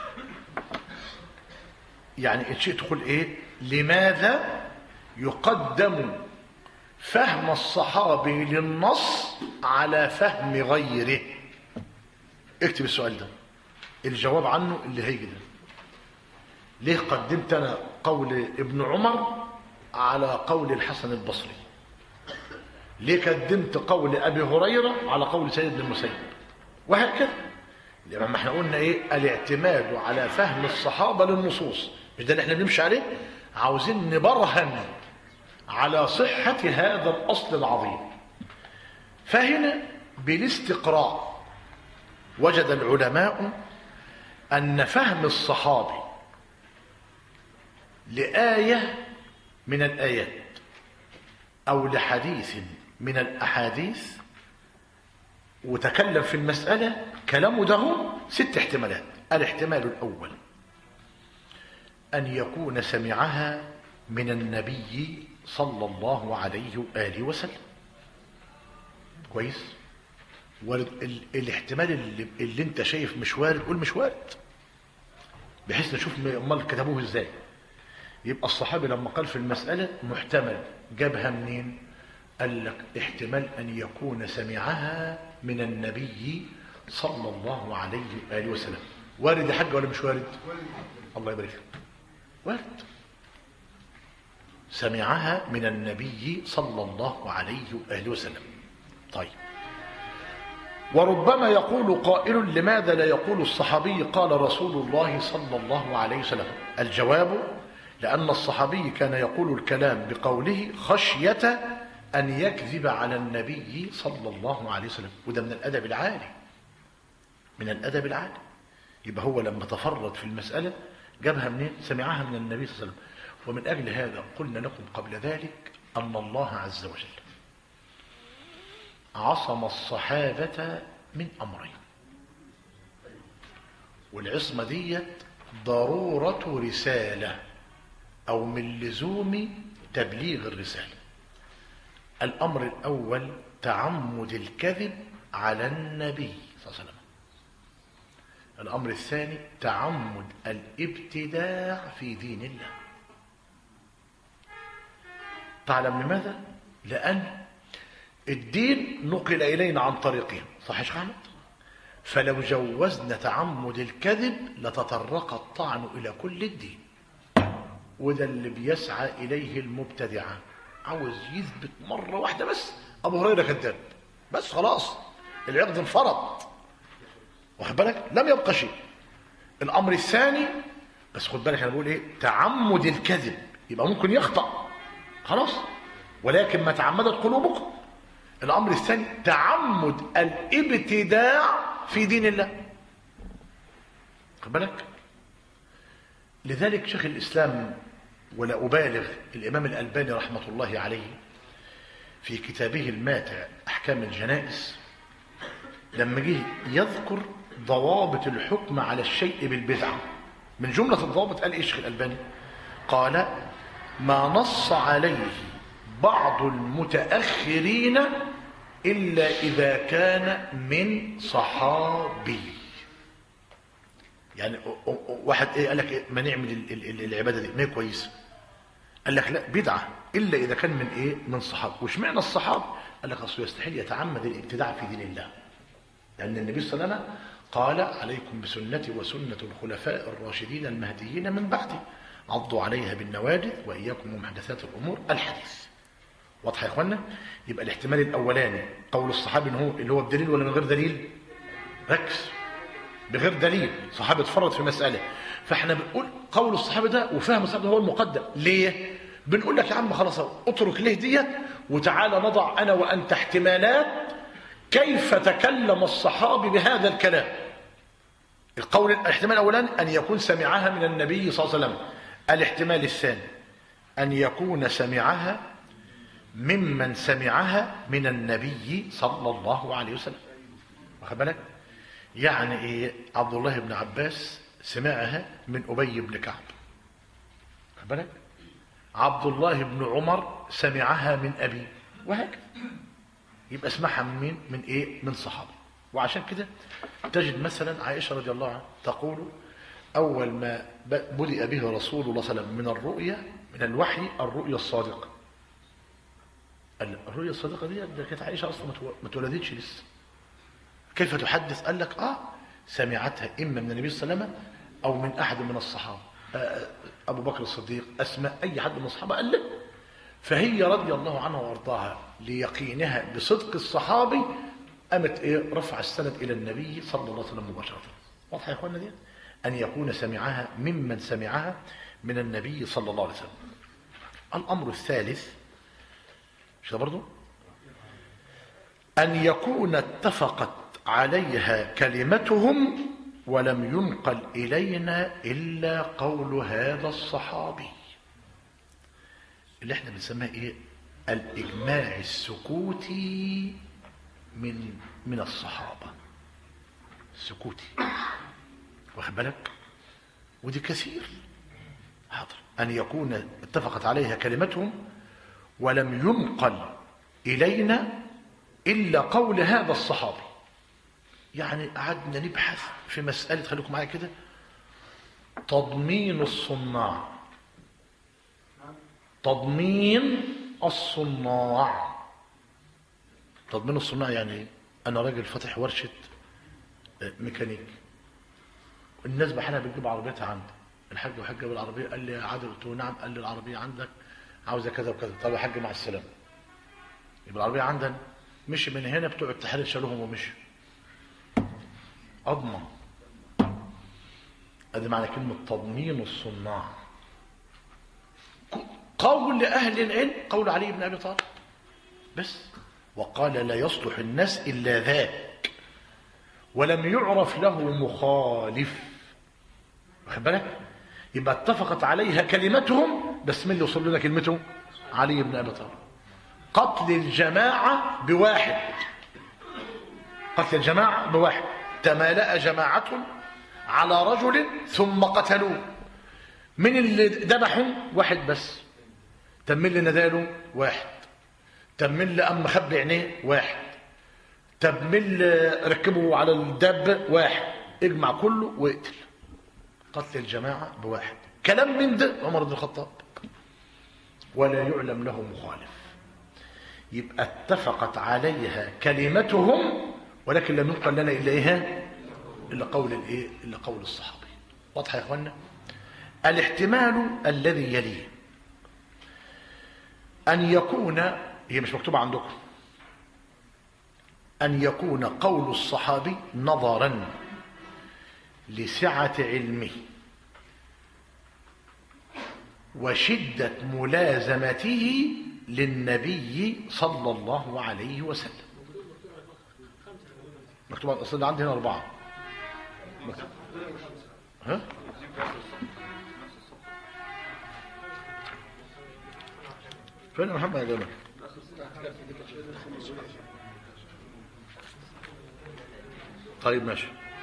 A: يعني إن شئت تقول إيه لماذا يقدم فهم الصحابي للنص على فهم غيره اكتب السؤال ده الجواب عنه اللي هيجي ده ليه قدمت انا قول ابن عمر على قول الحسن البصري ليه قدمت قول ابي هريره على قول سيد بن المسيب وهكذا لما احنا قلنا ايه الاعتماد على فهم الصحابه للنصوص مش ده اللي احنا بنمشي عليه عاوزين نبرهن على صحه هذا الاصل العظيم فهنا بالاستقراء وجد العلماء ان فهم الصحابي لايه من الايات او لحديث من الاحاديث وتكلم في المساله كلامه ده ست احتمالات الاحتمال الاول ان يكون سمعها من النبي صلى الله عليه واله وسلم كويس وارد ال- الاحتمال اللي, اللي انت شايف مش وارد قول مش وارد بحيث نشوف م- امال كتبوه ازاي يبقى الصحابي لما قال في المسألة محتمل جابها منين قال لك احتمال أن يكون سمعها من النبي صلى الله عليه وآله وسلم وارد يا حاج ولا مش وارد الله يبارك لك وارد سمعها من النبي صلى الله عليه وآله وسلم طيب وربما يقول قائل لماذا لا يقول الصحابي قال رسول الله صلى الله عليه وسلم الجواب لأن الصحابي كان يقول الكلام بقوله خشية أن يكذب على النبي صلى الله عليه وسلم وده من الأدب العالي من الأدب العالي يبقى هو لما تفرد في المسألة جابها منين سمعها من النبي صلى الله عليه وسلم ومن أجل هذا قلنا لكم قبل ذلك أن الله عز وجل عصم الصحابة من أمرين والعصمة دي ضرورة رسالة أو من لزوم تبليغ الرسالة الأمر الأول تعمد الكذب على النبي صلى الله عليه وسلم الأمر الثاني تعمد الابتداع في دين الله تعلم لماذا؟ لأن الدين نقل إلينا عن طريقهم صح يا شيخ أحمد؟ فلو جوزنا تعمد الكذب لتطرق الطعن إلى كل الدين وده اللي بيسعى إليه المبتدعة عاوز يثبت مرة واحدة بس أبو هريرة كذاب بس خلاص العقد انفرض واخد بالك لم يبقى شيء الأمر الثاني بس خد بالك أنا بقول إيه تعمد الكذب يبقى ممكن يخطأ خلاص ولكن ما تعمدت قلوبكم الأمر الثاني تعمد الابتداع في دين الله خد بالك لذلك شيخ الإسلام ولا أبالغ الإمام الألباني رحمة الله عليه في كتابه الماتع أحكام الجنائز لما جه يذكر ضوابط الحكم على الشيء بالبدعة من جملة الضوابط قال إيه شيخ الألباني قال ما نص عليه بعض المتأخرين إلا إذا كان من صحابي يعني واحد ايه قال لك إيه ما نعمل ال- ال- ال- العباده دي ما هي كويسه قال لك لا بدعه الا اذا كان من ايه من صحاب واشمعنى الصحاب قال لك اصله يستحيل يتعمد الابتداع في دين الله لان النبي صلى الله عليه وسلم قال عليكم بسنتي وسنه الخلفاء الراشدين المهديين من بعدي عضوا عليها بالنواجذ واياكم ومحدثات الامور الحديث واضح يا اخوانا يبقى الاحتمال الاولاني قول الصحابي ان هو اللي هو بدليل ولا من غير دليل ركز بغير دليل صحابي اتفرد في مسألة فاحنا بنقول قول الصحابي ده وفهم الصحابي ده هو المقدم ليه بنقول لك يا عم خلاص أهو، اترك ليه ديت وتعالى نضع انا وانت احتمالات كيف تكلم الصحابي بهذا الكلام القول الاحتمال الاولاني ان يكون سمعها من النبي صلى الله عليه وسلم الاحتمال الثاني ان يكون سمعها ممن سمعها من النبي صلى الله عليه وسلم واخد بالك يعني ايه عبد الله بن عباس سمعها من ابي بن كعب خد بالك عبد الله بن عمر سمعها من ابي وهكذا يبقى اسمعها من مين من ايه من صحابه وعشان كده تجد مثلا عائشه رضي الله عنها تقول اول ما ب- بدأ به رسول الله صلى الله عليه وسلم من الرؤيا من الوحي الرؤيا الصادقه ال- الرؤيا الصادقه دي ده كانت عائشه اصلا ما تو- ما اتولدتش لسه كيف تحدث قال لك اه سمعتها اما من النبي صلى الله عليه وسلم او من احد من الصحابه آه، ابو بكر الصديق اسماء اي حد من الصحابه قال لا فهي رضي الله عنها وارضاها ليقينها بصدق الصحابي قامت ايه رفع السند الى النبي صلى الله عليه وسلم مباشره واضحه يا اخوانا دي ان يكون سمعها ممن سمعها من النبي صلى الله عليه وسلم الامر الثالث مش ده برضه أن يكون اتفقت عليها كلمتهم ولم ينقل إلينا إلا قول هذا الصحابي اللي احنا بنسميه ايه الإجماع السكوتي من من الصحابة السكوتي واخد بالك ودي كثير حاضر أن يكون اتفقت عليها كلمتهم ولم ينقل إلينا إلا قول هذا الصحابي يعني قعدنا نبحث في مسألة خليكم معايا كده تضمين الصناع تضمين الصناع تضمين الصناع يعني إيه؟ أنا راجل فاتح ورشة آه، ميكانيك الناس بحالها بتجيب عربيتها عندي الحاج وحاج جاب العربية قال لي يا عادل قلت له نعم قال لي العربية عندك عاوزة كذا وكذا طب يا حاج مع السلامة يبقى العربية عندنا مشي من هنا بتوع التحرير شالوهم ومشي أضمن ادي معنى كلمة تضمين الصناع قول لأهل العلم قول علي بن أبي طالب بس وقال لا يصلح الناس إلا ذاك ولم يعرف له مخالف واخد بالك يبقى اتفقت عليها كلمتهم بس من اللي وصل لنا كلمته علي بن أبي طالب قتل الجماعة بواحد قتل الجماعة بواحد تمالأ جماعة على رجل ثم قتلوه من اللي ذبحوا واحد بس طب مين اللي نداله واحد طب مين اللي قام مخبي عينيه واحد طب مين اللي ركبه على الدب واحد اجمع كله واقتل قتل الجماعة بواحد كلام من ده عمر بن الخطاب ولا يعلم له مخالف يبقى اتفقت عليها كلمتهم ولكن لم ينقل لنا الا ايه الا قول الايه الا قول الصحابي واضح يا اخوانا الاحتمال الذي يليه ان يكون هي مش مكتوبه عندكم ان يكون قول الصحابي نظرا لسعه علمه وشده ملازمته للنبي صلى الله عليه وسلم مكتوب اصل عندي هنا اربعه مكتوب. ها فين محمد يا جماعه طيب ماشي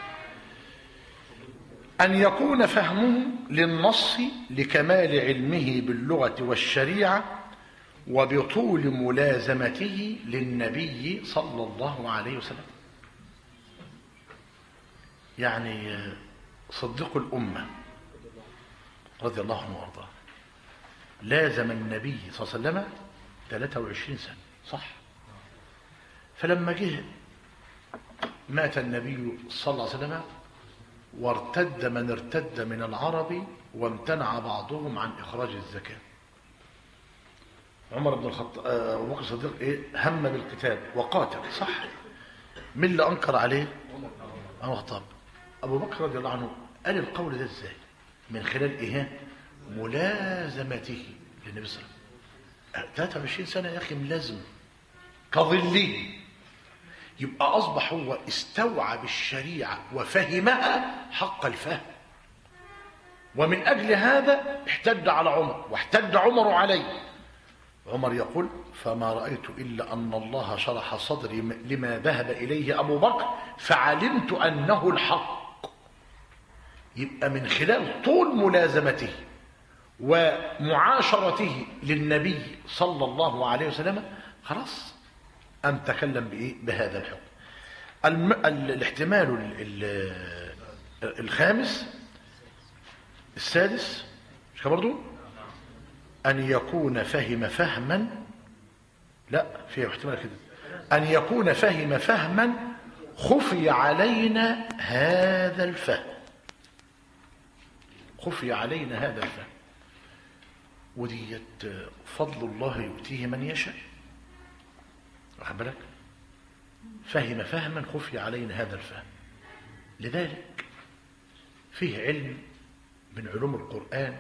A: أن يكون فهمه للنص لكمال علمه باللغة والشريعة وبطول ملازمته للنبي صلى الله عليه وسلم يعني صدق الأمة رضي الله عنه وارضاه لازم النبي صلى الله عليه وسلم 23 سنة صح فلما جه مات النبي صلى الله عليه وسلم وارتد من ارتد من العرب وامتنع بعضهم عن إخراج الزكاة عمر بن الخطاب أبو بكر الصديق إيه هم بالقتال وقاتل صح من اللي أنكر عليه عمر الخطاب أبو بكر رضي الله عنه قال القول ده إزاي من خلال إيه ملازمته للنبي صلى الله عليه وسلم 23 سنة يا أخي ملازم كظله يبقى أصبح هو استوعب الشريعة وفهمها حق الفهم ومن أجل هذا احتج على عمر واحتج عمر عليه عمر يقول فما رأيت إلا أن الله شرح صدري لما ذهب إليه أبو بكر فعلمت أنه الحق يبقى من خلال طول ملازمته ومعاشرته للنبي صلى الله عليه وسلم خلاص أن تكلم بإيه؟ بهذا الحكم الم... ال... الاحتمال ال... ال... الخامس السادس مش كده برضو أن يكون فهم فهما لا في احتمال كده أن يكون فهم فهما خفي علينا هذا الفهم خفي علينا هذا الفهم وديت فضل الله يؤتيه من يشاء واخد بالك فهم فهما خفي علينا هذا الفهم لذلك فيه علم من علوم القرآن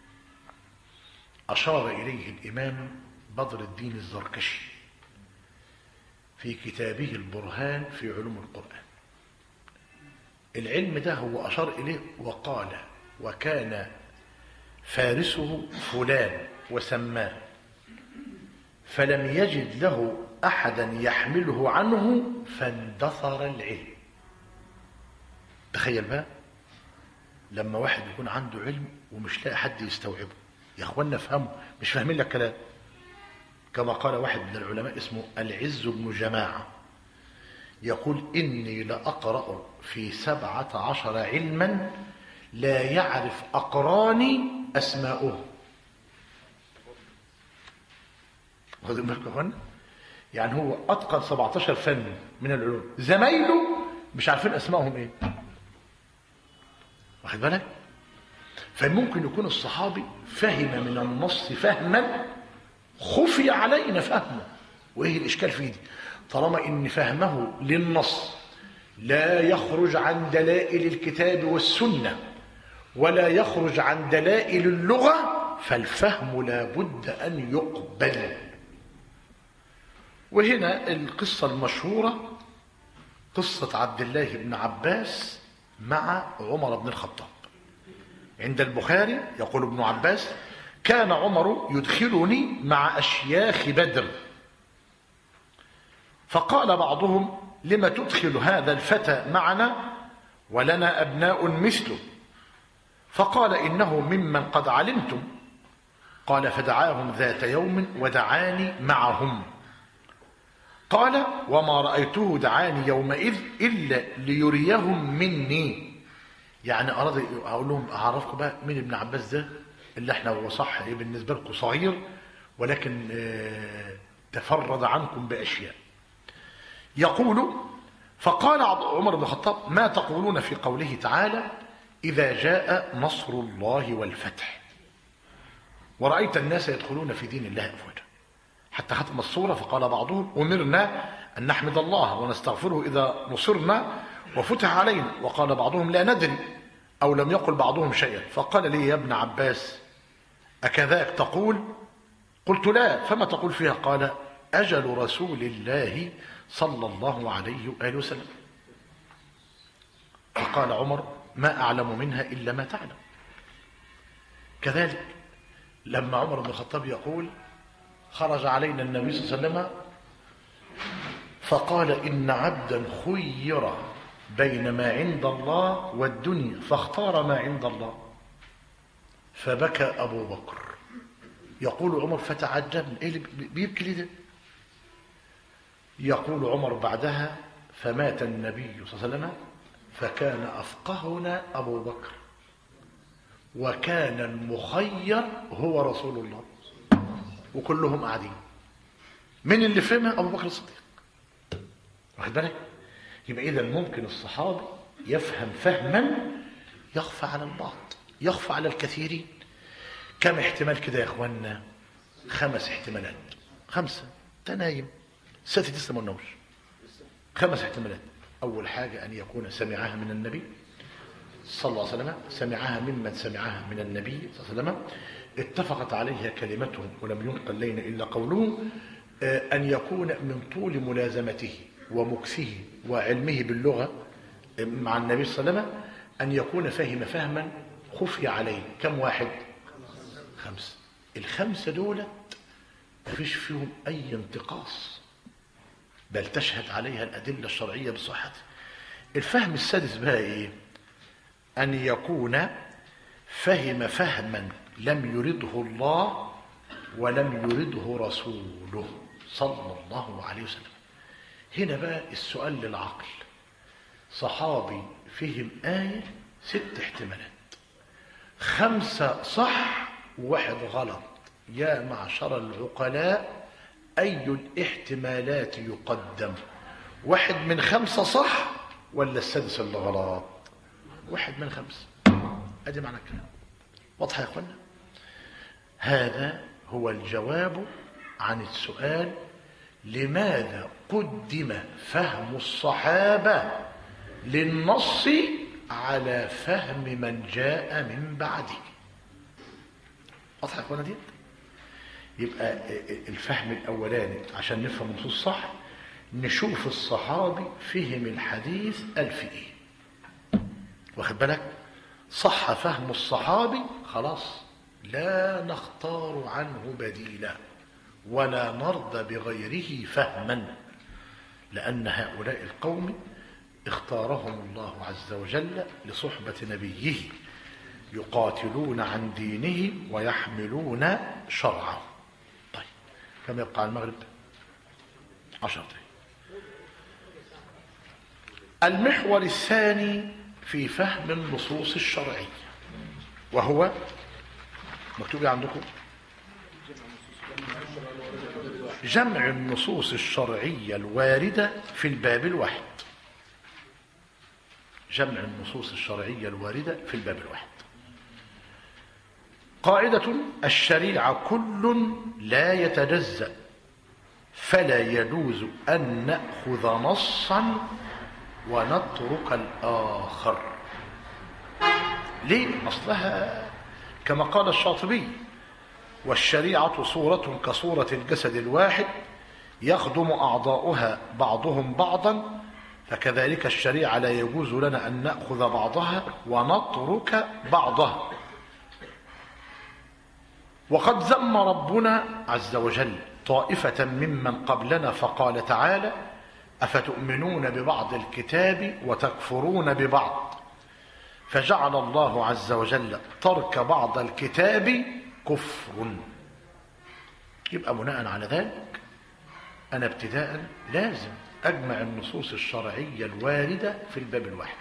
A: أشار إليه الإمام بدر الدين الزركشي في كتابه البرهان في علوم القرآن العلم ده هو أشار إليه وقال وكان فارسه فلان وسماه فلم يجد له أحدا يحمله عنه فاندثر العلم تخيل بقى لما واحد يكون عنده علم ومش لاقي حد يستوعبه يا اخوانا افهموا مش فاهمين لك كلام كما قال واحد من العلماء اسمه العز بن جماعة يقول إني لأقرأ في سبعة عشر علما لا يعرف أقراني أسماؤهم واخدين بالكم يا اخوانا يعني هو أتقن 17 فن من العلوم زمايله مش عارفين أسمائهم إيه واخد بالك فممكن يكون الصحابي فهم من النص فهما خفي علينا فهمه وايه الاشكال في دي طالما ان فهمه للنص لا يخرج عن دلائل الكتاب والسنه ولا يخرج عن دلائل اللغه فالفهم لا بد ان يقبل وهنا القصه المشهوره قصه عبد الله بن عباس مع عمر بن الخطاب عند البخاري يقول ابن عباس كان عمر يدخلني مع أشياخ بدر فقال بعضهم لم تدخل هذا الفتى معنا ولنا أبناء مثله فقال إنه ممن قد علمتم قال فدعاهم ذات يوم ودعاني معهم قال وما رأيته دعاني يومئذ إلا ليريهم مني يعني أراد أقول لهم أعرفكم بقى مين ابن عباس ده اللي احنا هو صح ايه بالنسبة لكم صغير ولكن اه تفرد عنكم بأشياء يقول فقال عمر بن الخطاب ما تقولون في قوله تعالى إذا جاء نصر الله والفتح ورأيت الناس يدخلون في دين الله أفواجا حتى ختم الصورة فقال بعضهم أمرنا أن نحمد الله ونستغفره إذا نصرنا وفتح علينا وقال بعضهم لا ندري أو لم يقل بعضهم شيئا فقال لي يا ابن عباس أكذاك تقول قلت لا فما تقول فيها قال أجل رسول الله صلى الله عليه وآله وسلم فقال عمر ما أعلم منها إلا ما تعلم كذلك لما عمر بن الخطاب يقول خرج علينا النبي صلى الله عليه وسلم فقال إن عبدا خير بين ما عند الله والدنيا فاختار ما عند الله فبكى أبو بكر يقول عمر فتعجبنا إيه اللي بيبكي ليه ده يقول عمر بعدها فمات النبي صلى الله عليه وسلم فكان أفقهنا أبو بكر وكان المخير هو رسول الله وكلهم قاعدين من اللي فهمها أبو بكر الصديق واخد بالك يبقى إذا ممكن الصحابي يفهم فهما يخفى على البعض يخفى على الكثيرين كم احتمال كده يا اخوانا خمس احتمالات خمسة تنايم ستة لسه ما قلناش خمس احتمالات أول حاجة أن يكون سمعها من النبي صلى الله عليه وسلم سمعها ممن سمعها من النبي صلى الله عليه وسلم اتفقت عليها كلمتهم ولم ينقل لنا إلا قوله أن يكون من طول ملازمته ومكثه وعلمه باللغة مع النبي صلى الله عليه وسلم أن يكون فهم فهما خفي عليه كم واحد خمسة الخمسة دولت مفيش فيهم أي انتقاص بل تشهد عليها الأدلة الشرعية بصحته الفهم السادس بقى إيه أن يكون فهم فهما لم يرده الله ولم يرده رسوله صلى الله عليه وسلم هنا بقى السؤال للعقل صحابي فهم آية ست احتمالات خمسة صح وواحد غلط يا معشر العقلاء أي الاحتمالات يقدم واحد من خمسة صح ولا السادس اللي غلط واحد من خمسة ادي معنى الكلام واضح يا اخوانا هذا هو الجواب عن السؤال لماذا قدم فهم الصحابة للنص على فهم من جاء من بعده واضح يا اخوانا دي يبقى الفهم الاولاني عشان نفهم النصوص صح نشوف الصحابي فهم الحديث ألف ايه واخد بالك صح فهم الصحابي خلاص لا نختار عنه بديلا ولا نرضى بغيره فهما لأن هؤلاء القوم اختارهم الله عز وجل لصحبة نبيه يقاتلون عن دينه ويحملون شرعه طيب كم يبقى على المغرب عشر دقيقة المحور الثاني في فهم النصوص الشرعية وهو مكتوب إيه عندكم جمع النصوص الشرعية الواردة في الباب الواحد جمع النصوص الشرعية الواردة في الباب الواحد قاعدة الشريعة كل لا يتجزأ فلا يجوز أن نأخذ نصا ونترك الآخر ليه؟ أصلها كما قال الشاطبي والشريعة صورة كصورة الجسد الواحد يخدم أعضاؤها بعضهم بعضا فكذلك الشريعة لا يجوز لنا أن نأخذ بعضها ونترك بعضها وقد ذم ربنا عز وجل طائفة ممن قبلنا فقال تعالى أفتؤمنون ببعض الكتاب وتكفرون ببعض فجعل الله عز وجل ترك بعض الكتاب كفر يبقى بناء على ذلك أنا ابتداء لازم أجمع النصوص الشرعية الواردة في الباب الواحد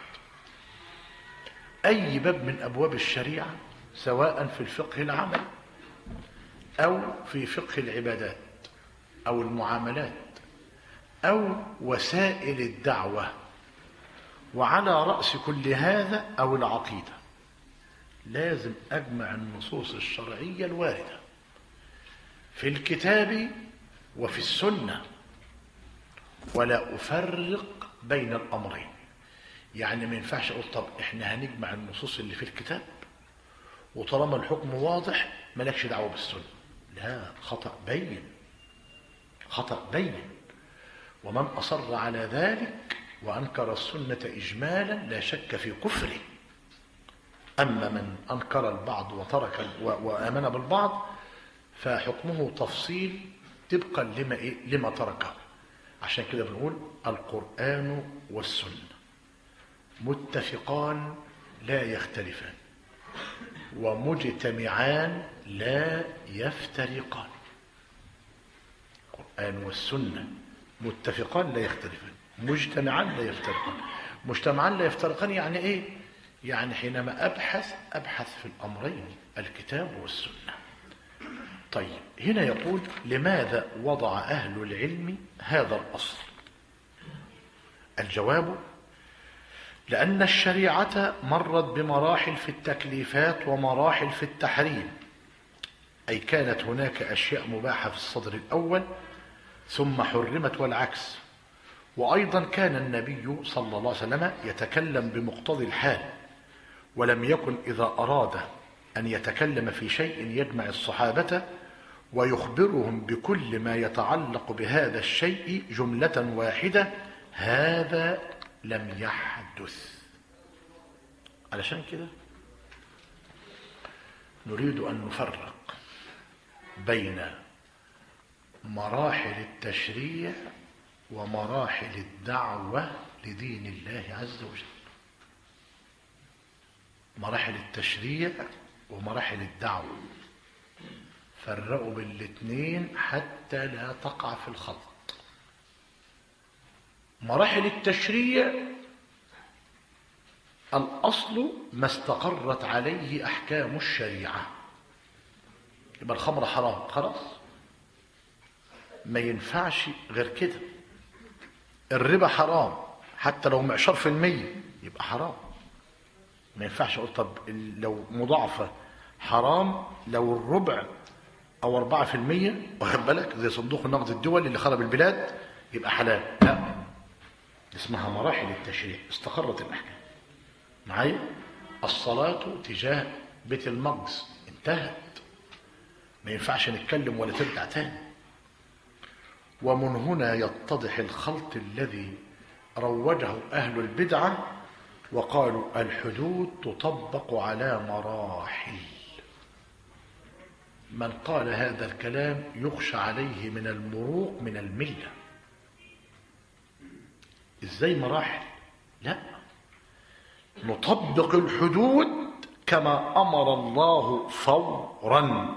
A: أي باب من أبواب الشريعة سواء في الفقه العمل أو في فقه العبادات أو المعاملات أو وسائل الدعوة وعلى رأس كل هذا أو العقيدة لازم أجمع النصوص الشرعية الواردة في الكتاب وفي السنة ولا أفرق بين الأمرين يعني ما ينفعش أقول طب إحنا هنجمع النصوص اللي في الكتاب وطالما الحكم واضح مالكش دعوة بالسنة لا خطأ بين خطأ بين ومن أصر على ذلك وأنكر السنة إجمالا لا شك في كفره أما من أنكر البعض وترك وآمن بالبعض فحكمه تفصيل طبقا لما, إيه؟ لما تركه عشان كده بنقول القرآن والسنة متفقان لا يختلفان ومجتمعان لا يفترقان القرآن والسنة متفقان لا يختلفان مجتمعان لا يفترقان مجتمعان لا يفترقان يعني ايه يعني حينما ابحث ابحث في الامرين الكتاب والسنه طيب هنا يقول لماذا وضع اهل العلم هذا الاصل الجواب لان الشريعه مرت بمراحل في التكليفات ومراحل في التحريم اي كانت هناك اشياء مباحه في الصدر الاول ثم حرمت والعكس وأيضا كان النبي صلى الله عليه وسلم يتكلم بمقتضي الحال ولم يكن إذا أراد أن يتكلم في شيء يجمع الصحابة ويخبرهم بكل ما يتعلق بهذا الشيء جملة واحدة هذا لم يحدث علشان كده نريد أن نفرق بين مراحل التشريع ومراحل الدعوة لدين الله عز وجل مراحل التشريع ومراحل الدعوة فرقوا بين الاثنين حتى لا تقع في الخلط مراحل التشريع الأصل ما استقرت عليه أحكام الشريعة يبقى الخمر حرام خلاص ما ينفعش غير كده الربا حرام حتى لو معشار في المية يبقى حرام ما ينفعش اقول طب لو مضاعفة حرام لو الربع او أربعة في المية واخد بالك زي صندوق النقد الدولي اللي خرب البلاد يبقى حلال لا اسمها مراحل التشريع استقرت الاحكام معايا الصلاة تجاه بيت المقدس انتهت ما ينفعش نتكلم ولا ترجع تاني ومن هنا يتضح الخلط الذي روجه أهل البدعة وقالوا الحدود تطبق على مراحل من قال هذا الكلام يخشى عليه من المروق من الملة ازاي مراحل لا نطبق الحدود كما أمر الله فورا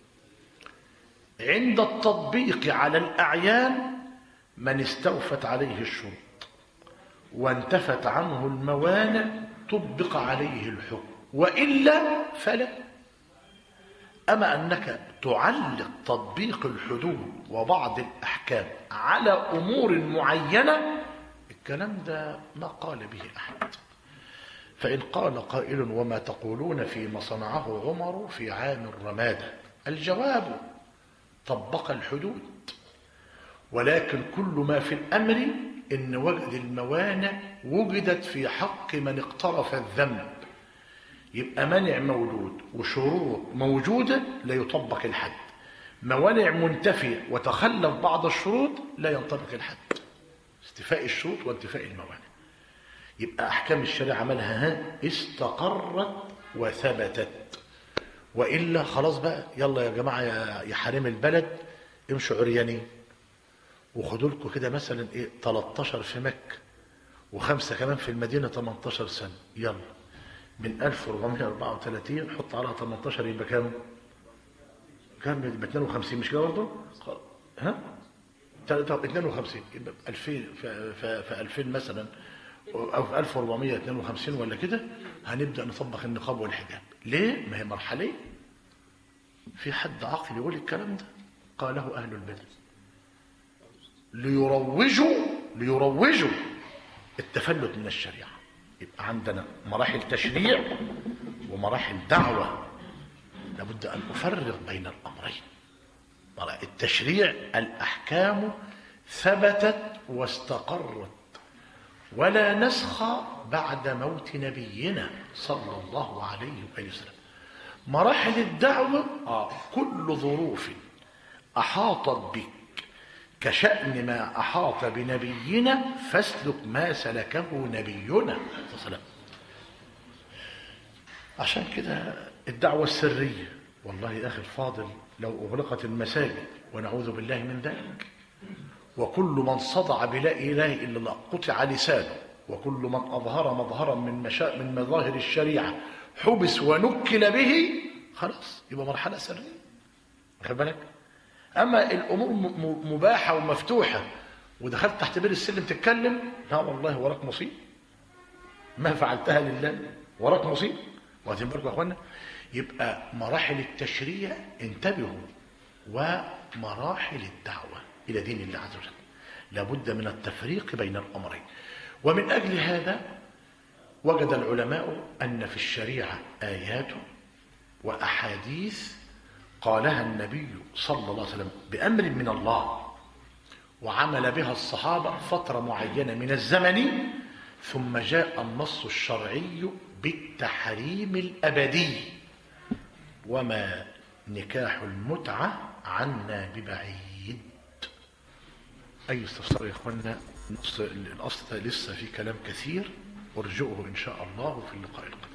A: عند التطبيق على الأعيان من استوفت عليه الشروط وانتفت عنه الموانع طبق عليه الحكم وإلا فلا أما أنك تعلق تطبيق الحدود وبعض الأحكام على أمور معينة الكلام ده ما قال به أحد فإن قال قائل وما تقولون فيما صنعه عمر في عام الرمادة الجواب طبق الحدود ولكن كل ما في الأمر إن وجد الموانع وجدت في حق من اقترف الذنب يبقى منع موجود وشروط موجودة لا يطبق الحد موانع منتفية وتخلف بعض الشروط لا ينطبق الحد استفاء الشروط وانتفاء الموانع يبقى أحكام الشريعة عملها ها استقرت وثبتت وإلا خلاص بقى يلا يا جماعة يا يا حريم البلد امشوا عريانين وخدوا لكم كده مثلا ايه 13 في مكة وخمسة كمان في المدينة 18 سنة يلا من 1434 حط عليها 18 يبقى كام؟ كام يبقى 52 مش كده برضه؟ ها؟ طب 52 يبقى 2000 في, في, في 2000 مثلا او في 1452 ولا كده هنبدا نطبق النقاب والحجاب ليه ما هي مرحليه في حد عاقل يقول الكلام ده قاله اهل البدع ليروجوا ليروجوا التفلت من الشريعه يبقى عندنا مراحل تشريع ومراحل دعوه لابد ان افرق بين الامرين التشريع الاحكام ثبتت واستقرت ولا نسخ بعد موت نبينا صلى الله عليه وآله وسلم مراحل الدعوة آه كل ظروف أحاطت بك كشأن ما أحاط بنبينا فاسلك ما سلكه نبينا صلى الله عليه وسلم عشان كده الدعوة السرية والله يا أخي الفاضل لو أغلقت المساجد ونعوذ بالله من ذلك وكل من صدع بلا إله إلا الله قطع لسانه وكل من أظهر مظهرا من مشاء من مظاهر الشريعة حبس ونكل به خلاص يبقى مرحلة سرية واخد بالك أما الأمور مباحة ومفتوحة ودخلت تحت بير السلم تتكلم لا والله وراك مصيب ما فعلتها لله وراك مصيب واخدين بالكم يا اخوانا يبقى مراحل التشريع انتبهوا ومراحل الدعوه إلى دين الله عز وجل لابد من التفريق بين الأمرين ومن أجل هذا وجد العلماء أن في الشريعة آيات وأحاديث قالها النبي صلى الله عليه وسلم بأمر من الله وعمل بها الصحابة فترة معينة من الزمن ثم جاء النص الشرعي بالتحريم الأبدي وما نكاح المتعة عنا ببعيد أي استفسار يا إخواننا الأصل لسه في كلام كثير وارجعوه إن شاء الله في اللقاء القادم